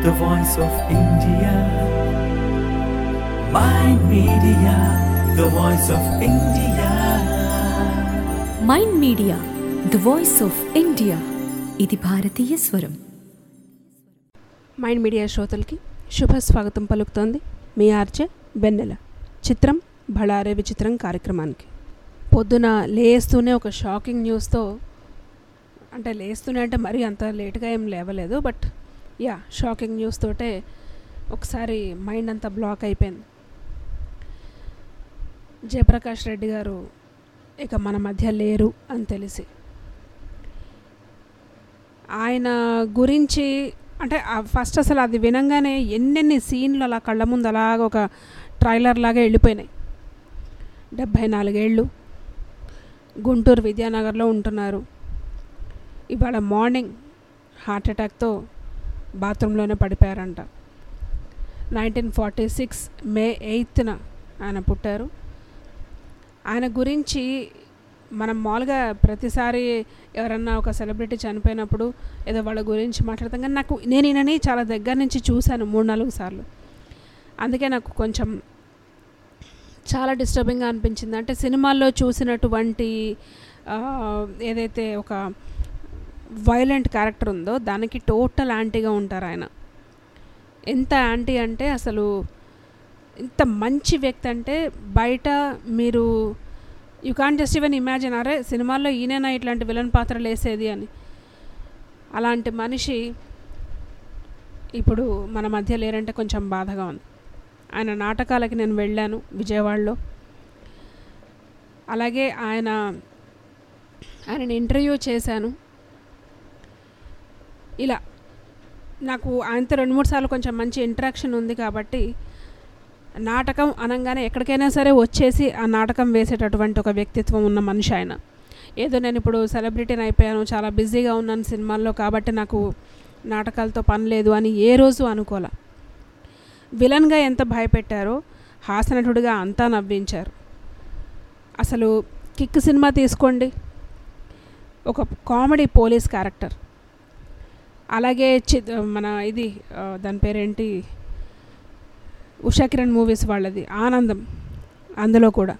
the voice of India. Mind Media, the voice of India. Mind Media the voice of India ఇది భారతీయ స్వరం mind media శ్రోతలకి శుభ స్వాగతం పలుకుతోంది మీ ఆర్జే వెన్నెల చిత్రం బళారే విచిత్రం కార్యక్రమానికి పొద్దున లేస్తూనే ఒక షాకింగ్ న్యూస్తో అంటే లేస్తూనే అంటే మరీ అంత లేట్గా ఏం లేవలేదు బట్ యా షాకింగ్ న్యూస్ తోటే ఒకసారి మైండ్ అంతా బ్లాక్ అయిపోయింది జయప్రకాష్ రెడ్డి గారు ఇక మన మధ్య లేరు అని తెలిసి ఆయన గురించి అంటే ఫస్ట్ అసలు అది వినంగానే ఎన్నెన్ని సీన్లు అలా కళ్ళ ముందు అలాగ ఒక ట్రైలర్ లాగా వెళ్ళిపోయినాయి డెబ్భై నాలుగేళ్ళు గుంటూరు విద్యానగర్లో ఉంటున్నారు ఇవాళ మార్నింగ్ హార్ట్ అటాక్తో బాత్రూంలోనే పడిపోయారంట నైన్టీన్ ఫార్టీ సిక్స్ మే ఎయిత్న ఆయన పుట్టారు ఆయన గురించి మనం మామూలుగా ప్రతిసారి ఎవరన్నా ఒక సెలబ్రిటీ చనిపోయినప్పుడు ఏదో వాళ్ళ గురించి మాట్లాడతాం కానీ నాకు నేను ఈయనని చాలా దగ్గర నుంచి చూశాను మూడు నాలుగు సార్లు అందుకే నాకు కొంచెం చాలా డిస్టర్బింగ్గా అనిపించింది అంటే సినిమాల్లో చూసినటువంటి ఆ, ఏదైతే ఒక వైలెంట్ క్యారెక్టర్ ఉందో దానికి టోటల్ యాంటీగా ఉంటారు ఆయన ఎంత యాంటీ అంటే అసలు ఇంత మంచి వ్యక్తి అంటే బయట మీరు you can just even imagine అరే సినిమాల్లో ఈయనైనా ఇట్లాంటి విలన్ పాత్రలు వేసేది అని అలాంటి మనిషి ఇప్పుడు మన మధ్య లేరంటే కొంచెం బాధగా ఉంది ఆయన నాటకాలకి నేను వెళ్ళాను విజయవాడలో అలాగే ఆయన ఆయనని ఇంటర్వ్యూ చేశాను ఇలా నాకు ఆయనతో రెండు మూడు సార్లు కొంచెం మంచి ఇంటరాక్షన్ ఉంది కాబట్టి నాటకం అనగానే ఎక్కడికైనా సరే వచ్చేసి ఆ నాటకం వేసేటటువంటి ఒక వ్యక్తిత్వం ఉన్న మనిషి ఆయన ఏదో నేను ఇప్పుడు సెలబ్రిటీని అయిపోయాను చాలా బిజీగా ఉన్నాను సినిమాల్లో కాబట్టి నాకు నాటకాలతో పని లేదు అని ఏ రోజు అనుకోలే విలన్గా ఎంత భయపెట్టారో హాసనటుడిగా అంతా నవ్వించారు అసలు కిక్ సినిమా తీసుకోండి ఒక కామెడీ పోలీస్ క్యారెక్టర్ అలాగే చి మన ఇది ఆ, దాని పేరేంటి ఉషా కిరణ్ మూవీస్ వాళ్ళది ఆనందం అందులో కూడా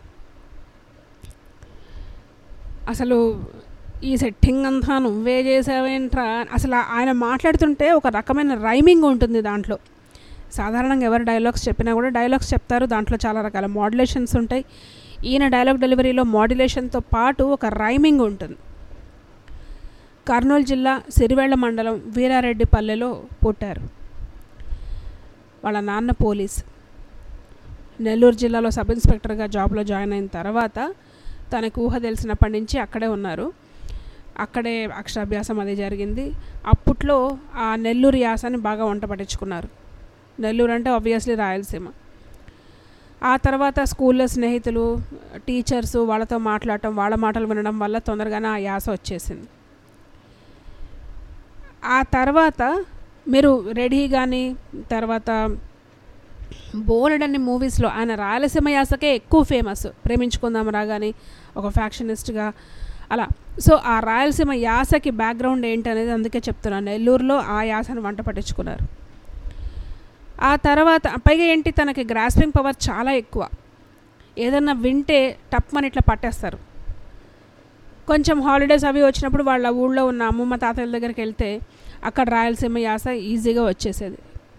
అసలు ఈ సెట్టింగ్ అంతా నువ్వే చేసావేంట్రా అసలు ఆయన మాట్లాడుతుంటే ఒక రకమైన రైమింగ్ ఉంటుంది దాంట్లో సాధారణంగా ఎవరు డైలాగ్స్ చెప్పినా కూడా డైలాగ్స్ చెప్తారు దాంట్లో చాలా రకాల మాడ్యులేషన్స్ ఉంటాయి ఈయన డైలాగ్ డెలివరీలో మాడ్యులేషన్తో పాటు ఒక రైమింగ్ ఉంటుంది కర్నూలు జిల్లా సిరివెళ్ల మండలం వీరారెడ్డిపల్లెలో పుట్టారు వాళ్ళ నాన్న పోలీస్ నెల్లూరు జిల్లాలో సబ్ ఇన్స్పెక్టర్గా జాబ్లో జాయిన్ అయిన తర్వాత తనకు ఊహ తెలిసినప్పటి నుంచి అక్కడే ఉన్నారు అక్కడే అక్షరాభ్యాసం అది జరిగింది అప్పట్లో ఆ నెల్లూరు యాసని బాగా వంట పట్టించుకున్నారు నెల్లూరు అంటే ఆబ్వియస్లీ రాయలసీమ ఆ తర్వాత స్కూల్లో స్నేహితులు టీచర్స్ వాళ్ళతో మాట్లాడటం వాళ్ళ మాటలు వినడం వల్ల తొందరగానే ఆ యాస వచ్చేసింది ఆ తర్వాత మీరు రెడీ కానీ తర్వాత బోలెడన్ని మూవీస్లో ఆయన రాయలసీమ యాసకే ఎక్కువ ఫేమస్ ప్రేమించుకుందాం రాగాని ఒక ఫ్యాక్షనిస్ట్గా అలా సో ఆ రాయలసీమ యాసకి బ్యాక్గ్రౌండ్ ఏంటనేది అందుకే చెప్తున్నాను నెల్లూరులో ఆ యాసను వంట పట్టించుకున్నారు ఆ తర్వాత పైగా ఏంటి తనకి గ్రాస్పింగ్ పవర్ చాలా ఎక్కువ ఏదన్నా వింటే టప్మని ఇట్లా పట్టేస్తారు కొంచెం హాలిడేస్ అవి వచ్చినప్పుడు వాళ్ళ ఊళ్ళో ఉన్న అమ్మమ్మ తాతయ్యల దగ్గరికి వెళ్తే అక్కడ రాయలసీమ యాస ఈజీగా వచ్చేసేది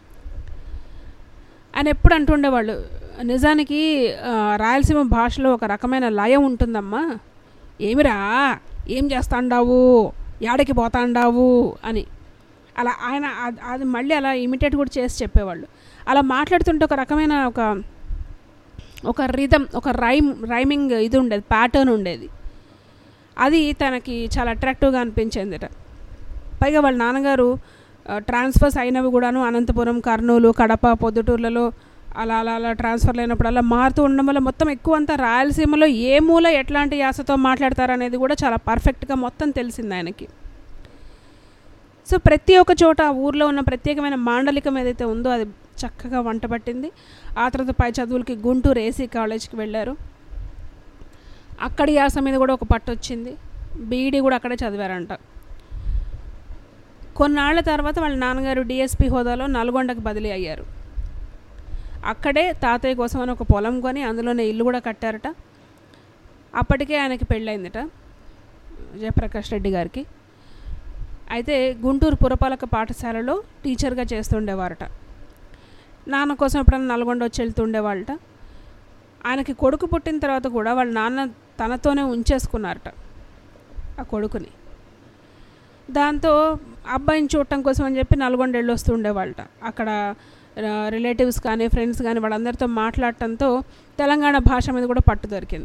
ఆయన ఎప్పుడు అంటుండేవాళ్ళు నిజానికి ఆ, రాయలసీమ భాషలో ఒక రకమైన లయం ఉంటుందమ్మా ఏమిరా ఏం చేస్తాండావు యాడికి పోతాండావు అని అలా ఆయన అద్- అది మళ్ళీ అలా ఇమిటేట్ కూడా చేసి చెప్పేవాళ్ళు అలా మాట్లాడుతుంటే ఒక రకమైన ఒక ఒక రిధం ఒక రైమ్ రైమింగ్ ఇది ఉండేది ప్యాటర్న్ ఉండేది అది తనకి చాలా అట్రాక్టివ్గా అనిపించిందిట పైగా వాళ్ళ నాన్నగారు ఆ, ట్రాన్స్ఫర్స్ అయినవి కూడాను అనంతపురం కర్నూలు కడప పొద్దుటూర్లలో అలా అలా అలా ట్రాన్స్ఫర్లు అయినప్పుడు అలా మారుతూ ఉండడం వల్ల మొత్తం ఎక్కువ అంతా రాయలసీమలో ఏ మూల ఎట్లాంటి యాసతో మాట్లాడతారు అనేది కూడా చాలా పర్ఫెక్ట్గా మొత్తం తెలిసింది ఆయనకి సో ప్రతి ఒక్క చోట ఆ ఊర్లో ఉన్న ప్రత్యేకమైన మాండలికం ఏదైతే ఉందో అది చక్కగా వంట పట్టింది ఆ తర్వాత పై చదువులకి గుంటూరు ఏసీ కాలేజ్కి వెళ్ళారు అక్కడి యాస మీద కూడా ఒక పట్టు వచ్చింది బీఈడీ కూడా అక్కడే చదివారంట కొన్నాళ్ల తర్వాత వాళ్ళ నాన్నగారు డిఎస్పి హోదాలో నల్గొండకు బదిలీ అయ్యారు అక్కడే తాతయ్య కోసం అని ఒక పొలం కొని అందులోనే ఇల్లు కూడా కట్టారట అప్పటికే ఆయనకి పెళ్ళయిందట జయప్రకాష్ రెడ్డి గారికి అయితే గుంటూరు పురపాలక పాఠశాలలో టీచర్గా చేస్తుండేవారట నాన్న కోసం ఎప్పుడైనా నల్గొండ వచ్చి వెళ్తుండేవాళ్ళట ఆయనకి కొడుకు పుట్టిన తర్వాత కూడా వాళ్ళ నాన్న తనతోనే ఉంచేసుకున్నారట ఆ కొడుకుని దాంతో అబ్బాయిని చూడటం కోసం అని చెప్పి నల్గొండ వెళ్ళి వస్తూ ఉండేవాళ్ళట అక్కడ రిలేటివ్స్ కానీ ఫ్రెండ్స్ కానీ వాళ్ళందరితో మాట్లాడటంతో తెలంగాణ భాష మీద కూడా పట్టు దొరికింది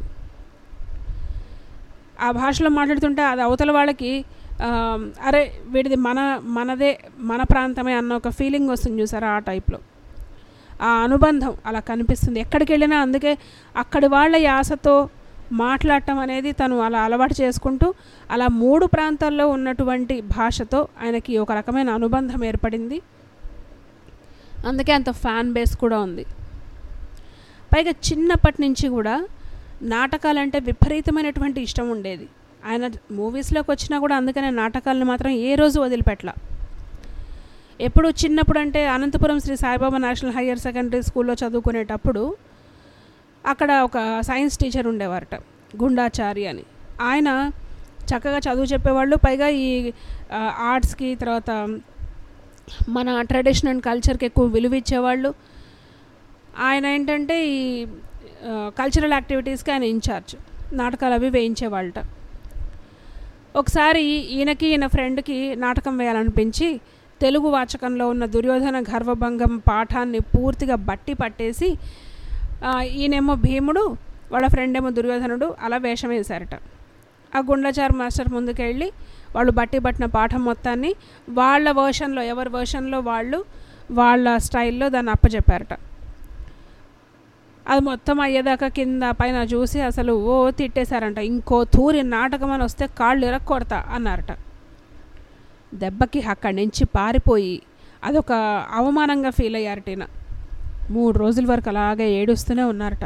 ఆ భాషలో మాట్లాడుతుంటే అది అవతల వాళ్ళకి ఆ, అరే వీడిది మన మనదే మన ప్రాంతమే అన్న ఒక ఫీలింగ్ వస్తుంది చూసారా ఆ టైప్లో ఆ అనుబంధం అలా కనిపిస్తుంది ఎక్కడికి వెళ్ళినా అందుకే అక్కడి వాళ్ళ యాసతో మాట్లాడటం అనేది తను అలా అలవాటు చేసుకుంటూ అలా మూడు ప్రాంతాల్లో ఉన్నటువంటి భాషతో ఆయనకి ఒక రకమైన అనుబంధం ఏర్పడింది అందుకే అంత ఫ్యాన్ బేస్ కూడా ఉంది పైగా చిన్నప్పటి నుంచి కూడా నాటకాలంటే విపరీతమైనటువంటి ఇష్టం ఉండేది ఆయన మూవీస్లోకి వచ్చినా కూడా అందుకనే నాటకాలను మాత్రం ఏ రోజు వదిలిపెట్టలా ఎప్పుడు చిన్నప్పుడు అంటే Anantapur Sri Saibaba national higher secondary స్కూల్లో చదువుకునేటప్పుడు అక్కడ ఒక సైన్స్ టీచర్ ఉండేవారట గుండాచారి అని ఆయన చక్కగా చదువు చెప్పేవాళ్ళు పైగా ఈ ఆ, ఆర్ట్స్కి తర్వాత మన ట్రెడిషన్ అండ్ కల్చర్కి ఎక్కువ విలువ ఇచ్చేవాళ్ళు ఆయన ఏంటంటే ఈ ఆ, కల్చరల్ యాక్టివిటీస్కి ఆయన ఇన్ఛార్జ్ నాటకాలు అవి వేయించేవాళ్ళట ఒకసారి ఈయనకి ఈయన ఫ్రెండ్కి నాటకం వేయాలనిపించి తెలుగు వాచకంలో ఉన్న దుర్యోధన గర్వభంగం పాఠాన్ని పూర్తిగా బట్టి పట్టేసి ఆ, ఈయనేమో భీముడు వాళ్ళ ఫ్రెండ్ ఏమో దుర్యోధనుడు అలా వేషం వేశారట ఆ గుండ్లచారు మాస్టర్ ముందుకెళ్ళి వాళ్ళు బట్టి పట్టిన పాఠం మొత్తాన్ని వాళ్ళ వర్షన్లో ఎవరి వర్షన్లో వాళ్ళు వాళ్ళ స్టైల్లో దాన్ని అప్పచెప్పారట అది మొత్తం అయ్యేదాకా కింద పైన చూసి అసలు ఓ తిట్టేశారంట ఇంకో తూరి నాటకం అని వస్తే కాళ్ళు ఇరక్కొడతా అన్నారట దెబ్బకి అక్కడి నుంచి పారిపోయి అదొక అవమానంగా ఫీల్ అయ్యారట ఈయన మూడు రోజుల వరకు అలాగే ఏడుస్తూనే ఉన్నారట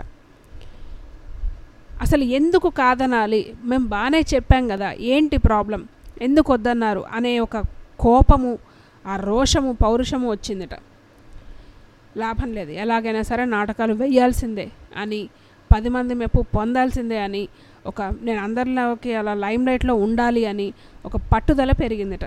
అసలు ఎందుకు కాదనాలి మేము బాగానే చెప్పాం కదా ఏంటి ప్రాబ్లం ఎందుకు వద్దన్నారు అనే ఒక కోపము ఆ రోషము పౌరుషము వచ్చిందట లాభం లేదు ఎలాగైనా సరే నాటకాలు వేయాల్సిందే అని పది మంది మెప్పు పొందాల్సిందే అని ఒక నేను అందరిలోకి అలా లైమ్ లైట్లో ఉండాలి అని ఒక పట్టుదల పెరిగిందట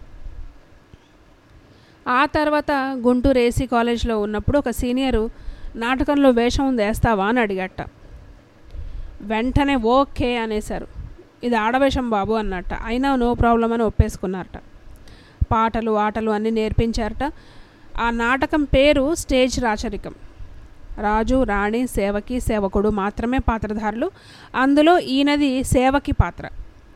ఆ తర్వాత గుంటూరు ఏసీ కాలేజ్లో ఉన్నప్పుడు ఒక సీనియరు నాటకంలో వేషం ఉంది వేస్తావా అని అడిగట వెంటనే ఓకే అనేశారు ఇది ఆడవేషం బాబు అన్నట్ట అయినా నో ప్రాబ్లం అని ఒప్పేసుకున్నారట పాటలు ఆటలు అన్నీ నేర్పించారట ఆ నాటకం పేరు స్టేజ్ రాచరికం రాజు రాణి సేవకి సేవకుడు మాత్రమే పాత్రధారులు అందులో ఈయనది సేవకి పాత్ర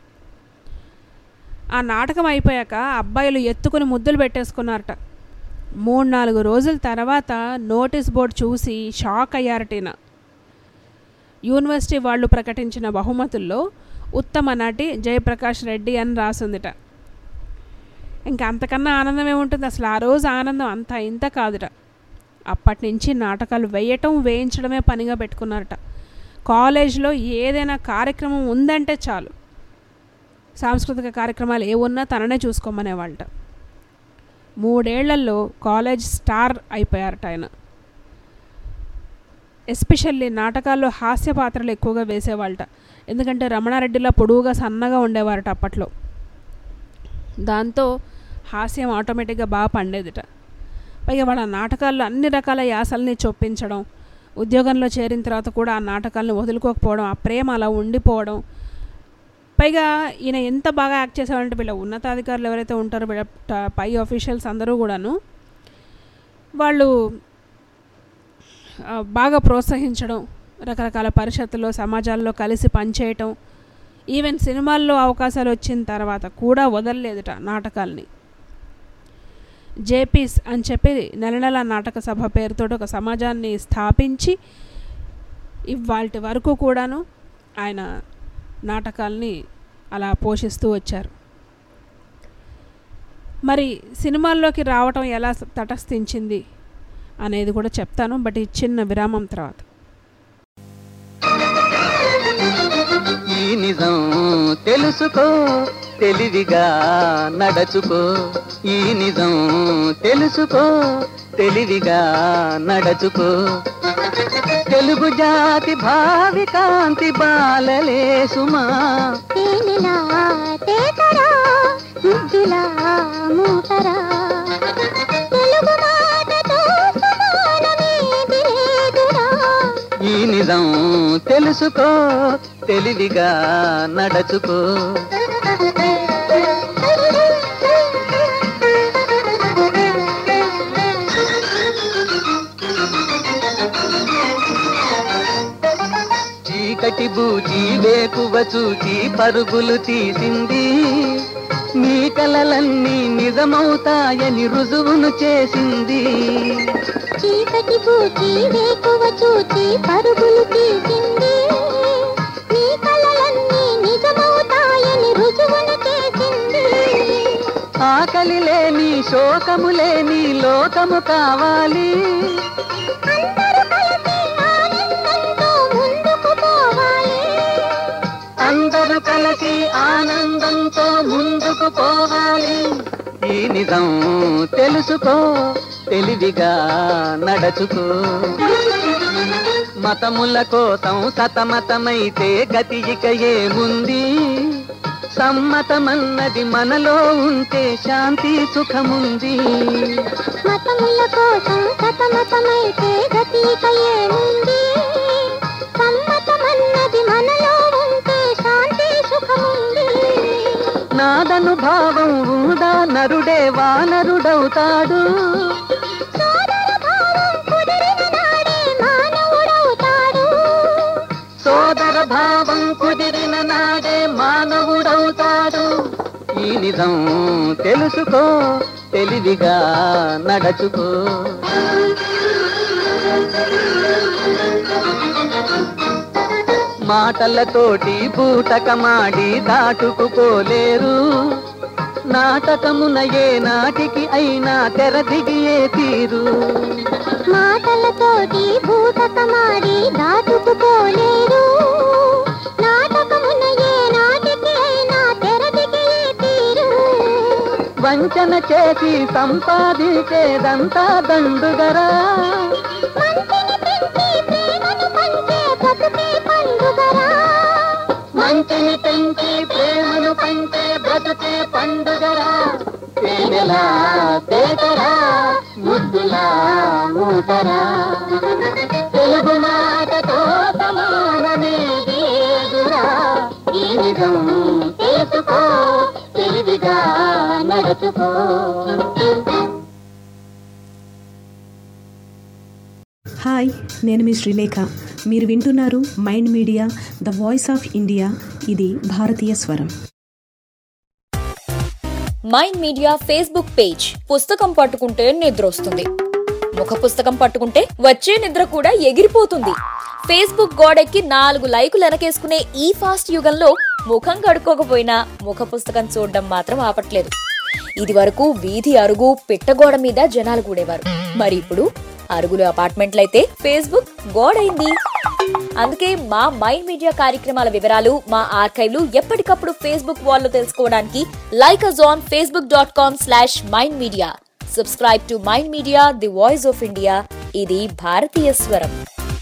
ఆ నాటకం అయిపోయాక అబ్బాయిలు ఎత్తుకుని ముద్దులు పెట్టేసుకున్నారట మూడు నాలుగు రోజుల తర్వాత నోటీస్ బోర్డు చూసి షాక్ అయ్యారటీన యూనివర్సిటీ వాళ్ళు ప్రకటించిన బహుమతుల్లో ఉత్తమ నటి జయప్రకాష్ రెడ్డి అని రాసుందిట ఇంకా అంతకన్నా ఆనందం ఏముంటుంది అసలు ఆ రోజు ఆనందం అంత ఇంత కాదుట అప్పటి నుంచి నాటకాలు వేయటం వేయించడమే పనిగా పెట్టుకున్నారట కాలేజ్లో ఏదైనా కార్యక్రమం ఉందంటే చాలు సాంస్కృతిక కార్యక్రమాలు ఏ ఉన్నా తననే చూసుకోమనేవాళ్ళట మూడేళ్లలో కాలేజ్ స్టార్ అయిపోయారట ఆయన ఎస్పెషల్లీ నాటకాల్లో హాస్య పాత్రలు ఎక్కువగా వేసేవాళ్ళట ఎందుకంటే రమణారెడ్డిలా పొడువుగా సన్నగా ఉండేవారట అప్పట్లో దాంతో హాస్యం ఆటోమేటిక్గా బాగా పండేదిట పైగా వాళ్ళ నాటకాల్లో అన్ని రకాల యాసల్ని చొప్పించడం ఉద్యోగంలో చేరిన తర్వాత కూడా ఆ నాటకాలను వదులుకోకపోవడం ఆ ప్రేమ అలా ఉండిపోవడం పైగా ఈయన ఎంత బాగా యాక్ట్ చేసేవారంటే వీళ్ళ ఉన్నతాధికారులు ఎవరైతే ఉంటారో వీళ్ళ ట- పై ఆఫీషియల్స్ అందరూ కూడాను వాళ్ళు ఆ, బాగా ప్రోత్సహించడం రకరకాల పరిషత్తుల్లో సమాజాల్లో కలిసి పనిచేయటం ఈవెన్ సినిమాల్లో అవకాశాలు వచ్చిన తర్వాత కూడా వదలలేదుట నాటకాల్ని జేపీస్ అని చెప్పి నెల నెల నాటక సభ పేరుతో ఒక సమాజాన్ని స్థాపించి ఇవాళ వరకు కూడాను ఆయన నాటకాల్ని అలా పోషిస్తూ వచ్చారు మరి సినిమాల్లోకి రావటం ఎలా తటస్థించింది అనేది కూడా చెప్తాను బట్ ఈ చిన్న విరామం తర్వాత ఈ నిజం తెలుసుకో తెలివిగా నడచుకో ఈ నిజం తెలుసుకో తెలివిగా నడచుకో తెలుగు జాతి భావి కాంతి బాలలే సుమా తేనెలా తేతరా ముద్దులా మూతరా తెలుగు మాటతో సమానమేది లేదురా ఈ నిజం తెలుసుకో తెలివిగా నడచుకో చీకటి బూచి వేకువ చూచి పరుగులు తీసింది నీ కలలన్నీ నిజమవుతాయని రుజువును చేసింది చీకటి పూచి వేకువ చూచి పరుగులు తీసింది నీ కలలన్నీ నిజమవుతాయని రుజువును చేసింది ఆకలి లేని శోకము లేని లోకము కావాలి అందరూ కలిసి ఆనందంతో అందరూ కలిసి ఆనందంతో ముందుకు పోవాలి ముందుకు పోవాలి ఈ నిజం తెలుసుకో తెలివిగా నడచుకో మతముల కోసం సతమతమైతే గతి ఇక ఏముంది సమ్మతమన్నది మనలో ఉంటే శాంతి సుఖముంది మతముల కోసం సతమతమైతే గతిక ఏముంది సమ్మతమన్నది మనలో ఉంటే శాంతి సుఖముంది నాదను భావం ఊదా నరుడే వానరుడవుతాడు సోదర భావం కుదిరిన నాడే మానవుడవుతాడు సోదర భావం కుదిరిన నాడే మానవుడవుతాడు ఈ నిజం తెలుసుకో తెలివిగా నడచుకో మాటలతోటి బూటకమాడి దాటుకుపోలేరు నాటకమున ఏ నాటికి అయినా తెరదిగియే తీరు మాటలతోటి భూతకమాడి దాటుకుపోలేరు నాటకమున ఏ నాటికి అయినా తెరదిగే తీరు వంచన చేసి సంపాదించేదంతా దండుగరా మంచిని పెంచి ప్రేమను పంచే బ్రతుకే పండుగరా మంచిని పెంచి ప్రేమను పంచే బ్రతుకే పండుగరా తేనెలా తేటరా ముద్దులా మూటరా తెలుగు మాటతో సమానమేది ఏదురా ఈ నిజం తెలుసుకో తెలివిగా నడుచుకో హాయ్ నేను మీ శ్రీలేఖ మీరు వింటున్నారు Mind Media the voice of India ఇది భారతీయ స్వరం మైండ్ మీడియా ఫేస్బుక్ పేజ్ పుస్తకం పట్టుకుంటే నిద్ర వస్తుంది ముఖ పుస్తకం పట్టుకుంటే వచ్చే నిద్ర కూడా ఎగిరిపోతుంది ఫేస్బుక్ గోడెక్కి నాలుగు లైకులు వెనకేసుకునే ఈ ఫాస్ట్ యుగంలో ముఖం కడుక్కోకపోయినా ముఖ పుస్తకం చూడడం మాత్రం ఆపట్లేదు ఇది వరకు వీధి అరుగు పిట్టగోడ మీద జనాలు కూడేవారు మరి ఇప్పుడు అరుగులు అపార్ట్మెంట్లయితే ఫేస్బుక్ గోడైంది అందుకే మా మైండ్ మీడియా కార్యక్రమాల వివరాలు మా ఆర్కైవ్లు ఎప్పటికప్పుడు ఫేస్బుక్ వాల్లో తెలుసుకోవడానికి like us on Facebook dot com slash mind media subscribe to mind media the voice of India ఇది భారతీయ స్వరం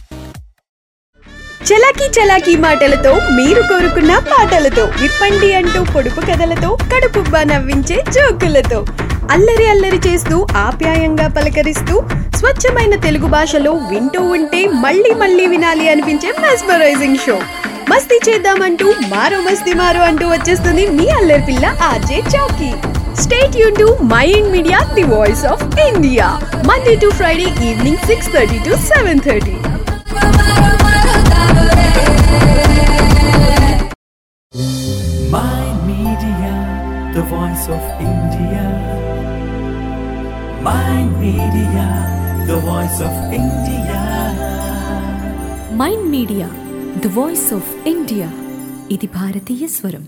చలాకీ చలాకీ మాటలతో మీరు కోరుకున్న పాటలతో విప్పండి అంటూ పొడుపు కథలతో కడుపుబ్బా నవ్వించే జోకులతో అల్లరి అల్లరి చేస్తూ ఆప్యాయంగా పలకరిస్తూ స్వచ్ఛమైన తెలుగు భాషలో వింటూ ఉంటే మళ్ళీ మళ్ళీ వినాలి అనిపించే మెస్మరైజింగ్ షో మస్తీ చేద్దామంటూ మారో మస్తీ మారో అంటూ వచ్చేస్తుంది మీ అల్లరి పిల్ల ఆర్జే చౌకీ స్టేట్ యూ to my ఇండ్ Media the voice of India Monday to Friday evening six thirty to seven thirty Mind Media, the voice of India. Mind Media, the voice of India. Mind Media the voice of India ఇది భారతీయ స్వరం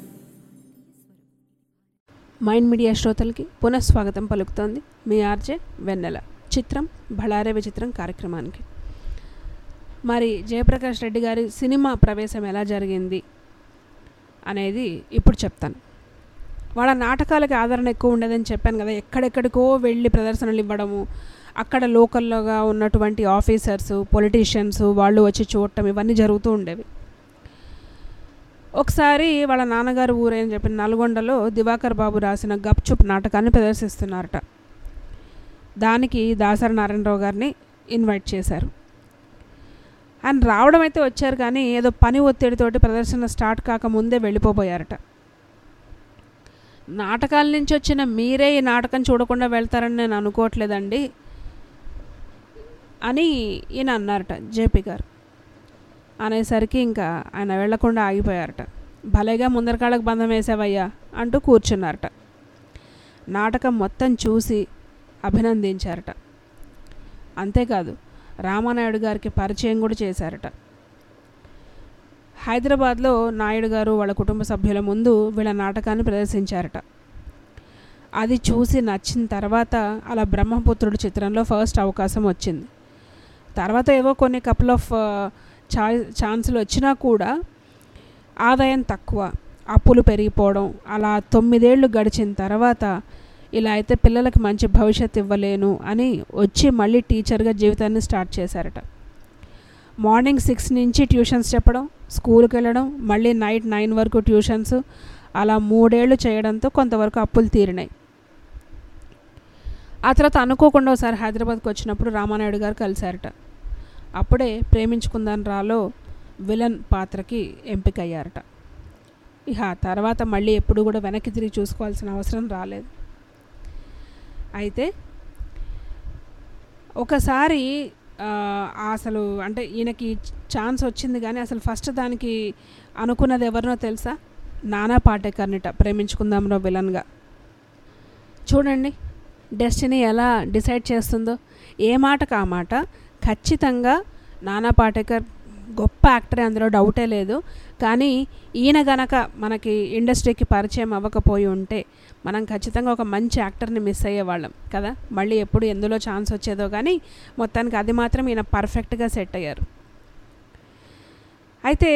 mind media శ్రోతలకి పునఃస్వాగతం పలుకుతోంది మీ RJ వెన్నెల చిత్రం బళారే విచిత్రం కార్యక్రమానికి మరి జయప్రకాష్ రెడ్డి గారి సినిమా ప్రవేశం ఎలా జరిగింది అనేది ఇప్పుడు చెప్తాను వాళ్ళ నాటకాలకి ఆదరణ ఎక్కువ ఉండేదని చెప్పాను కదా ఎక్కడెక్కడికో వెళ్ళి ప్రదర్శనలు ఇవ్వడము అక్కడ లోకల్లోగా ఉన్నటువంటి ఆఫీసర్స్ పొలిటీషియన్స్ వాళ్ళు వచ్చి చూడటం ఇవన్నీ జరుగుతూ ఉండేవి ఒకసారి వాళ్ళ నాన్నగారు ఊరేని చెప్పిన నల్గొండలో దివాకర్ బాబు రాసిన గప్చుప్ నాటకాన్ని ప్రదర్శిస్తున్నారట దానికి దాసరి నారాయణరావు గారిని ఇన్వైట్ చేశారు ఆయన రావడం అయితే వచ్చారు కానీ ఏదో పని ఒత్తిడితోటి ప్రదర్శన స్టార్ట్ కాకముందే వెళ్ళిపోబోయారట నాటకాల నుంచి వచ్చిన మీరే ఈ నాటకం చూడకుండా వెళ్తారని నేను అనుకోవట్లేదండి అని ఈయన అన్నారట జేపీ గారు అనేసరికి ఇంకా ఆయన వెళ్లకుండా ఆగిపోయారట భలేగా ముందరకాళ్ళకు బంధం వేసావయ్యా అంటూ కూర్చున్నారట నాటకం మొత్తం చూసి అభినందించారట అంతేకాదు రామానాయుడు గారికి పరిచయం కూడా చేశారట హైదరాబాద్లో నాయుడు గారు వాళ్ళ కుటుంబ సభ్యుల ముందు వీళ్ళ నాటకాన్ని ప్రదర్శించారట అది చూసి నచ్చిన తర్వాత అలా బ్రహ్మపుత్రుడు చిత్రంలో ఫస్ట్ అవకాశం వచ్చింది తర్వాత ఏవో కొన్ని కపుల్ ఆఫ్ ఛాయ్ ఛాన్సులు వచ్చినా కూడా ఆదాయం తక్కువ అప్పులు పెరిగిపోవడం అలా తొమ్మిదేళ్ళు గడిచిన తర్వాత ఇలా అయితే పిల్లలకి మంచి భవిష్యత్తు ఇవ్వలేను అని వచ్చి మళ్ళీ టీచర్గా జీవితాన్ని స్టార్ట్ చేశారట మార్నింగ్ సిక్స్ నుంచి ట్యూషన్స్ చెప్పడం స్కూల్కి వెళ్ళడం మళ్ళీ నైట్ నైన్ వరకు ట్యూషన్స్ అలా మూడేళ్లు చేయడంతో కొంతవరకు అప్పులు తీరినాయి ఆ తర్వాత అనుకోకుండా ఒకసారి హైదరాబాద్కి వచ్చినప్పుడు రామానాయుడు గారు కలిశారట అప్పుడే ప్రేమించుకుందాని రాలో విలన్ పాత్రకి ఎంపిక అయ్యారట ఇక ఆ తర్వాత మళ్ళీ ఎప్పుడు కూడా వెనక్కి తిరిగి చూసుకోవాల్సిన అవసరం రాలేదు అయితే ఒకసారి ఆ, అసలు అంటే ఈయనకి ఛాన్స్ వచ్చింది కానీ అసలు ఫస్ట్ దానికి అనుకున్నది ఎవరినో తెలుసా నానా పాటేకర్నిట ప్రేమించుకుందాంలో విలన్గా చూడండి డెస్టినీ ఎలా డిసైడ్ చేస్తుందో ఏ మాటకు ఆ మాట ఖచ్చితంగా నానా పాటేకర్ గొప్ప యాక్టరే అందులో డౌటే లేదు కానీ ఈయన గనక మనకి ఇండస్ట్రీకి పరిచయం అవ్వకపోయి ఉంటే మనం ఖచ్చితంగా ఒక మంచి యాక్టర్ని మిస్ అయ్యేవాళ్ళం కదా మళ్ళీ ఎప్పుడు ఎందులో ఛాన్స్ వచ్చేదో కానీ మొత్తానికి అది మాత్రం ఈయన పర్ఫెక్ట్గా సెట్ అయ్యారు అయితే